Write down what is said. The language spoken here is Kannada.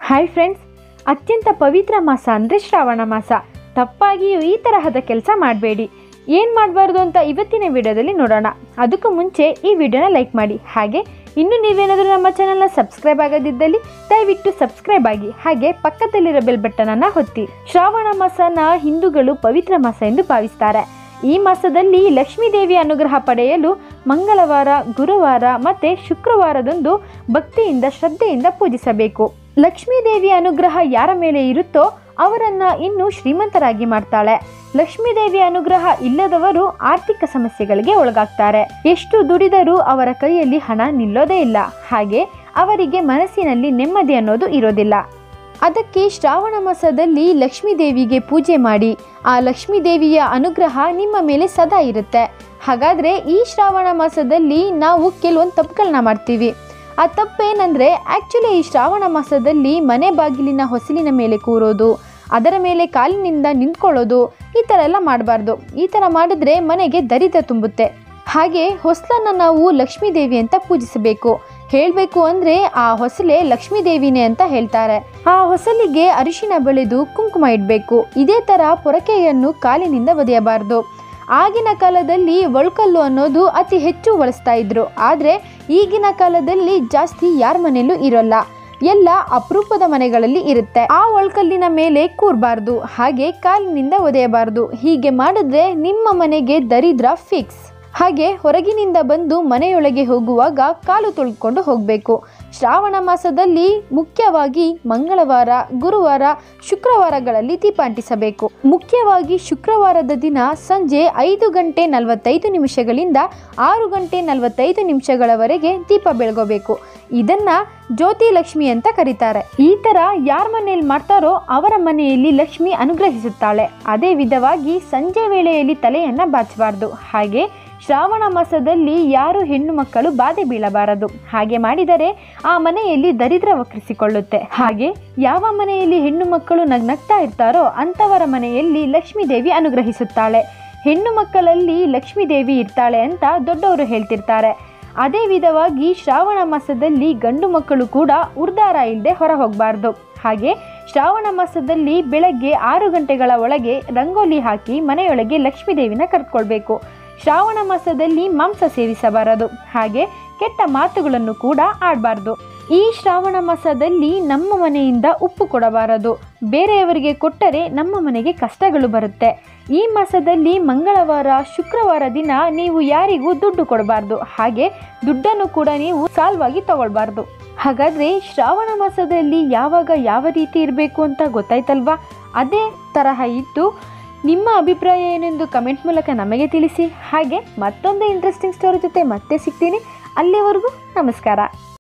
ಹಾಯ್ ಫ್ರೆಂಡ್ಸ್ ಅತ್ಯಂತ ಪವಿತ್ರ ಮಾಸ ಅಂದರೆ ಶ್ರಾವಣ ಮಾಸ ತಪ್ಪಾಗಿಯೂ ಈ ತರಹದ ಕೆಲಸ ಮಾಡಬೇಡಿ ಏನು ಮಾಡಬಾರ್ದು ಅಂತ ಇವತ್ತಿನ ವಿಡಿಯೋದಲ್ಲಿ ನೋಡೋಣ ಅದಕ್ಕೂ ಮುಂಚೆ ಈ ವಿಡಿಯೋನ ಲೈಕ್ ಮಾಡಿ ಹಾಗೆ ಇನ್ನು ನೀವೇನಾದರೂ ನಮ್ಮ ಚಾನಲ್ನ ಸಬ್ಸ್ಕ್ರೈಬ್ ಆಗದಿದ್ದಲ್ಲಿ ದಯವಿಟ್ಟು ಸಬ್ಸ್ಕ್ರೈಬ್ ಆಗಿ ಹಾಗೆ ಪಕ್ಕದಲ್ಲಿರೋ ಬೆಲ್ ಬಟನನ್ನು ಹೊತ್ತಿ ಶ್ರಾವಣ ಮಾಸನ ಹಿಂದೂಗಳು ಪವಿತ್ರ ಮಾಸ ಎಂದು ಭಾವಿಸ್ತಾರೆ ಈ ಮಾಸದಲ್ಲಿ ಲಕ್ಷ್ಮೀ ದೇವಿಯ ಅನುಗ್ರಹ ಪಡೆಯಲು ಮಂಗಳವಾರ ಗುರುವಾರ ಮತ್ತು ಶುಕ್ರವಾರದಂದು ಭಕ್ತಿಯಿಂದ ಶ್ರದ್ಧೆಯಿಂದ ಪೂಜಿಸಬೇಕು ಲಕ್ಷ್ಮೀ ದೇವಿಯ ಅನುಗ್ರಹ ಯಾರ ಮೇಲೆ ಇರುತ್ತೋ ಅವರನ್ನ ಇನ್ನೂ ಶ್ರೀಮಂತರಾಗಿ ಮಾಡ್ತಾಳೆ ಲಕ್ಷ್ಮೀ ದೇವಿಯ ಅನುಗ್ರಹ ಇಲ್ಲದವರು ಆರ್ಥಿಕ ಸಮಸ್ಯೆಗಳಿಗೆ ಒಳಗಾಗ್ತಾರೆ ಎಷ್ಟು ದುಡಿದರೂ ಅವರ ಕೈಯಲ್ಲಿ ಹಣ ನಿಲ್ಲೋದೇ ಇಲ್ಲ ಹಾಗೆ ಅವರಿಗೆ ಮನಸ್ಸಿನಲ್ಲಿ ನೆಮ್ಮದಿ ಅನ್ನೋದು ಇರೋದಿಲ್ಲ ಅದಕ್ಕೆ ಶ್ರಾವಣ ಮಾಸದಲ್ಲಿ ಲಕ್ಷ್ಮೀ ದೇವಿಗೆ ಪೂಜೆ ಮಾಡಿ ಆ ಲಕ್ಷ್ಮೀ ದೇವಿಯ ಅನುಗ್ರಹ ನಿಮ್ಮ ಮೇಲೆ ಸದಾ ಇರುತ್ತೆ ಹಾಗಾದರೆ ಈ ಶ್ರಾವಣ ಮಾಸದಲ್ಲಿ ನಾವು ಕೆಲವೊಂದು ತಪ್ಪುಗಳನ್ನ ಮಾಡ್ತೀವಿ ಆ ತಪ್ಪೇನೆಂದರೆ ಆ್ಯಕ್ಚುಲಿ ಈ ಶ್ರಾವಣ ಮಾಸದಲ್ಲಿ ಮನೆ ಬಾಗಿಲಿನ ಹೊಸಲಿನ ಮೇಲೆ ಕೂರೋದು ಅದರ ಮೇಲೆ ಕಾಲಿನಿಂದ ನಿಂತ್ಕೊಳ್ಳೋದು ಈ ಥರ ಎಲ್ಲ ಮಾಡಬಾರ್ದು ಈ ಥರ ಮಾಡಿದ್ರೆ ಮನೆಗೆ ದರಿದ್ರ ತುಂಬುತ್ತೆ ಹಾಗೆ ಹೊಸಲನ್ನು ನಾವು ಲಕ್ಷ್ಮೀ ದೇವಿ ಅಂತ ಪೂಜಿಸಬೇಕು ಹೇಳಬೇಕು ಅಂದರೆ ಆ ಹೊಸಲೆ ಲಕ್ಷ್ಮೀ ದೇವಿನೇ ಅಂತ ಹೇಳ್ತಾರೆ ಆ ಹೊಸಲಿಗೆ ಅರಿಶಿನ ಬೆಳೆದು ಕುಂಕುಮ ಇಡಬೇಕು ಇದೇ ಥರ ಪೊರಕೆಯನ್ನು ಕಾಲಿನಿಂದ ಒದೆಯಬಾರ್ದು ಆಗಿನ ಕಾಲದಲ್ಲಿ ಒಳ್ಕಲ್ಲು ಅನ್ನೋದು ಅತಿ ಹೆಚ್ಚು ಬಳಸ್ತಾ ಇದ್ರು ಆದರೆ ಈಗಿನ ಕಾಲದಲ್ಲಿ ಜಾಸ್ತಿ ಯಾರ ಮನೆಯಲ್ಲೂ ಇರೋಲ್ಲ ಎಲ್ಲ ಅಪರೂಪದ ಮನೆಗಳಲ್ಲಿ ಇರುತ್ತೆ ಆ ಒಳ್ಕಲ್ಲಿನ ಮೇಲೆ ಕೂರಬಾರ್ದು ಹಾಗೆ ಕಾಲಿನಿಂದ ಒದೆಯಬಾರ್ದು ಹೀಗೆ ಮಾಡಿದ್ರೆ ನಿಮ್ಮ ಮನೆಗೆ ದರಿದ್ರ ಫಿಕ್ಸ್ ಹಾಗೆ ಹೊರಗಿನಿಂದ ಬಂದು ಮನೆಯೊಳಗೆ ಹೋಗುವಾಗ ಕಾಲು ತೊಳ್ಕೊಂಡು ಹೋಗಬೇಕು ಶ್ರಾವಣ ಮಾಸದಲ್ಲಿ ಮುಖ್ಯವಾಗಿ ಮಂಗಳವಾರ ಗುರುವಾರ ಶುಕ್ರವಾರಗಳಲ್ಲಿ ದೀಪ ಅಂಟಿಸಬೇಕು ಮುಖ್ಯವಾಗಿ ಶುಕ್ರವಾರದ ದಿನ ಸಂಜೆ ಐದು ಗಂಟೆ ನಲವತ್ತೈದು ನಿಮಿಷಗಳಿಂದ ಆರು ಗಂಟೆ ನಲವತ್ತೈದು ನಿಮಿಷಗಳವರೆಗೆ ದೀಪ ಬೆಳಗೋಬೇಕು ಇದನ್ನ ಜ್ಯೋತಿ ಲಕ್ಷ್ಮಿ ಅಂತ ಕರೀತಾರೆ ಈ ತರ ಯಾರ ಮನೆಯಲ್ಲಿ ಮಾಡ್ತಾರೋ ಅವರ ಮನೆಯಲ್ಲಿ ಲಕ್ಷ್ಮಿ ಅನುಗ್ರಹಿಸುತ್ತಾಳೆ ಅದೇ ವಿಧವಾಗಿ ಸಂಜೆ ವೇಳೆಯಲ್ಲಿ ತಲೆಯನ್ನ ಬಾಚಬಾರ್ದು ಹಾಗೆ ಶ್ರಾವಣ ಮಾಸದಲ್ಲಿ ಯಾರು ಹೆಣ್ಣು ಮಕ್ಕಳು ಬಾಧೆ ಬೀಳಬಾರದು ಹಾಗೆ ಮಾಡಿದರೆ ಆ ಮನೆಯಲ್ಲಿ ದರಿದ್ರ ವಕ್ರಿಸಿಕೊಳ್ಳುತ್ತೆ ಹಾಗೆ ಯಾವ ಮನೆಯಲ್ಲಿ ಹೆಣ್ಣು ಮಕ್ಕಳು ನಗ್ನಗ್ತಾ ಇರ್ತಾರೋ ಅಂಥವರ ಮನೆಯಲ್ಲಿ ಲಕ್ಷ್ಮೀ ದೇವಿ ಅನುಗ್ರಹಿಸುತ್ತಾಳೆ ಹೆಣ್ಣು ಮಕ್ಕಳಲ್ಲಿ ಲಕ್ಷ್ಮೀ ದೇವಿ ಇರ್ತಾಳೆ ಅಂತ ದೊಡ್ಡವರು ಹೇಳ್ತಿರ್ತಾರೆ ಅದೇ ವಿಧವಾಗಿ ಶ್ರಾವಣ ಮಾಸದಲ್ಲಿ ಗಂಡು ಮಕ್ಕಳು ಕೂಡ ಉರ್ದಾರ ಇಲ್ಲದೆ ಹೊರ ಹೋಗಬಾರ್ದು ಹಾಗೆ ಶ್ರಾವಣ ಮಾಸದಲ್ಲಿ ಬೆಳಗ್ಗೆ ಆರು ಗಂಟೆಗಳ ಒಳಗೆ ರಂಗೋಲಿ ಹಾಕಿ ಮನೆಯೊಳಗೆ ಲಕ್ಷ್ಮೀ ದೇವಿನ ಕರ್ಕೊಳ್ಬೇಕು ಶ್ರಾವಣ ಮಾಸದಲ್ಲಿ ಮಾಂಸ ಸೇವಿಸಬಾರದು ಹಾಗೆ ಕೆಟ್ಟ ಮಾತುಗಳನ್ನು ಕೂಡ ಆಡಬಾರ್ದು ಈ ಶ್ರಾವಣ ಮಾಸದಲ್ಲಿ ನಮ್ಮ ಮನೆಯಿಂದ ಉಪ್ಪು ಕೊಡಬಾರದು ಬೇರೆಯವರಿಗೆ ಕೊಟ್ಟರೆ ನಮ್ಮ ಮನೆಗೆ ಕಷ್ಟಗಳು ಬರುತ್ತೆ ಈ ಮಾಸದಲ್ಲಿ ಮಂಗಳವಾರ ಶುಕ್ರವಾರ ದಿನ ನೀವು ಯಾರಿಗೂ ದುಡ್ಡು ಕೊಡಬಾರ್ದು ಹಾಗೆ ದುಡ್ಡನ್ನು ಕೂಡ ನೀವು ಸಾಲ್ವಾಗಿ ತಗೊಳ್ಬಾರ್ದು ಹಾಗಾದರೆ ಶ್ರಾವಣ ಮಾಸದಲ್ಲಿ ಯಾವಾಗ ಯಾವ ರೀತಿ ಇರಬೇಕು ಅಂತ ಗೊತ್ತಾಯ್ತಲ್ವಾ ಅದೇ ತರಹ ಇದ್ದು ನಿಮ್ಮ ಅಭಿಪ್ರಾಯ ಏನೆಂದು ಕಮೆಂಟ್ ಮೂಲಕ ನಮಗೆ ತಿಳಿಸಿ ಹಾಗೆ ಮತ್ತೊಂದು ಇಂಟ್ರೆಸ್ಟಿಂಗ್ ಸ್ಟೋರಿ ಜೊತೆ ಮತ್ತೆ ಸಿಗ್ತೀನಿ ಅಲ್ಲಿವರೆಗೂ ನಮಸ್ಕಾರ